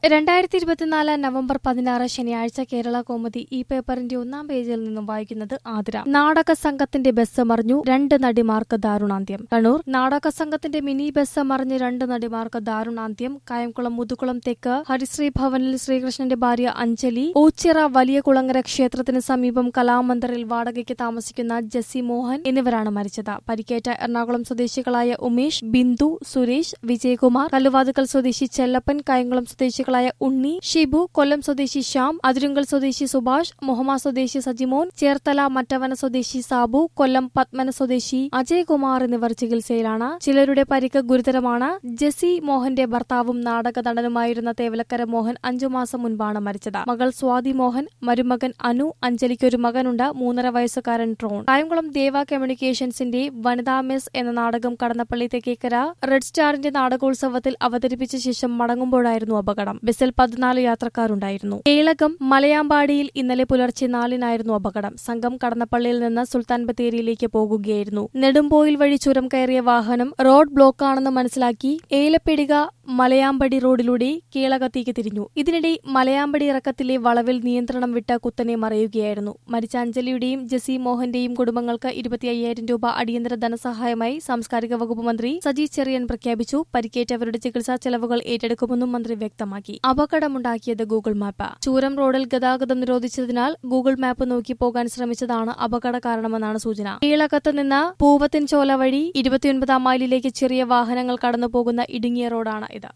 രണ്ടായിരത്തി ഇരുപത്തിനാല് നവംബർ പതിനാറ് ശനിയാഴ്ച കേരള കോമതി ഈ പേപ്പറിന്റെ ഒന്നാം പേജിൽ നിന്നും വായിക്കുന്നത് ആതിര നാടക സംഘത്തിന്റെ ബസ് മറിഞ്ഞു രണ്ട് നടിമാർക്ക് ദാരുണാന്ത്യം കണ്ണൂർ നാടക സംഘത്തിന്റെ മിനി ബസ് മറിഞ്ഞ് രണ്ട് നടിമാർക്ക് ദാരുണാന്ത്യം കായംകുളം മുതുകുളം തെക്ക് ഹരിശ്രീ ഭവനിൽ ശ്രീകൃഷ്ണന്റെ ഭാര്യ അഞ്ജലി ഊച്ചിറ വലിയ കുളങ്ങര ക്ഷേത്രത്തിന് സമീപം കലാമന്ദിറിൽ വാടകയ്ക്ക് താമസിക്കുന്ന ജെസ്സി മോഹൻ എന്നിവരാണ് മരിച്ചത് പരിക്കേറ്റ എറണാകുളം സ്വദേശികളായ ഉമേഷ് ബിന്ദു സുരേഷ് വിജയകുമാർ കല്ലുവാതുക്കൽ സ്വദേശി ചെല്ലപ്പൻ കായംകുളം സ്വദേശികളായ ഉണ്ണി ഷിബു കൊല്ലം സ്വദേശി ശ്യാം അതിരുങ്കൽ സ്വദേശി സുഭാഷ് മുഹമ്മ സ്വദേശി സജിമോൻ ചേർത്തല മറ്റവന സ്വദേശി സാബു കൊല്ലം പത്മന സ്വദേശി അജയ്കുമാർ എന്നിവർ ചികിത്സയിലാണ് ചിലരുടെ പരിക്ക് ഗുരുതരമാണ് ജെസ്സി മോഹന്റെ ഭർത്താവും നാടക നടനുമായിരുന്ന തേവലക്കര മോഹൻ അഞ്ചു മാസം മുൻപാണ് മരിച്ചത് മകൾ സ്വാതി മോഹൻ മരുമകൻ അനു അഞ്ജലിക്ക് ഒരു മകനുണ്ട് മൂന്നര വയസ്സുകാരൻ ട്രോൺ കായംകുളം ദേവ കമ്മ്യൂണിക്കേഷൻസിന്റെ വനിതാ മിസ് എന്ന നാടകം കടന്നപ്പള്ളി തെക്കേക്കര റെഡ് സ്റ്റാറിന്റെ നാടകോത്സവത്തിൽ അവതരിപ്പിച്ച ശേഷം മടങ്ങുമ്പോഴായിരുന്നു അപകടം ബസ്സിൽ പതിനാല് യാത്രക്കാരുണ്ടായിരുന്നു കേളകം മലയാമ്പാടിയിൽ ഇന്നലെ പുലർച്ചെ നാലിനായിരുന്നു അപകടം സംഘം കടന്നപ്പള്ളിയിൽ നിന്ന് സുൽത്താൻ ബത്തേരിയിലേക്ക് പോകുകയായിരുന്നു നെടുമ്പോയിൽ വഴി ചുരം കയറിയ വാഹനം റോഡ് ബ്ലോക്കാണെന്ന് മനസ്സിലാക്കി ഏലപ്പെടിക മലയാമ്പടി റോഡിലൂടെ കേളകത്തേക്ക് തിരിഞ്ഞു ഇതിനിടെ മലയാമ്പടി ഇറക്കത്തിലെ വളവിൽ നിയന്ത്രണം വിട്ട് കുത്തനെ മറയുകയായിരുന്നു മരിച്ച അഞ്ജലിയുടെയും ജസി മോഹന്റെയും കുടുംബങ്ങൾക്ക് ഇരുപത്തി അയ്യായിരം രൂപ അടിയന്തര ധനസഹായമായി സാംസ്കാരിക വകുപ്പ് മന്ത്രി സജി ചെറിയൻ പ്രഖ്യാപിച്ചു പരിക്കേറ്റവരുടെ ചികിത്സാ ചെലവുകൾ ഏറ്റെടുക്കുമെന്നും മന്ത്രി വ്യക്തമാക്കി അപകടമുണ്ടാക്കിയത് ഗൂഗിൾ മാപ്പ് ചൂരം റോഡിൽ ഗതാഗതം നിരോധിച്ചതിനാൽ ഗൂഗിൾ മാപ്പ് നോക്കി പോകാൻ ശ്രമിച്ചതാണ് അപകട കാരണമെന്നാണ് സൂചന കീഴകത്ത് നിന്ന് പൂവത്തിൻചോല വഴി ഇരുപത്തിയൊൻപതാം മൈലിലേക്ക് ചെറിയ വാഹനങ്ങൾ കടന്നുപോകുന്ന ഇടുങ്ങിയ റോഡാണ് ഇത്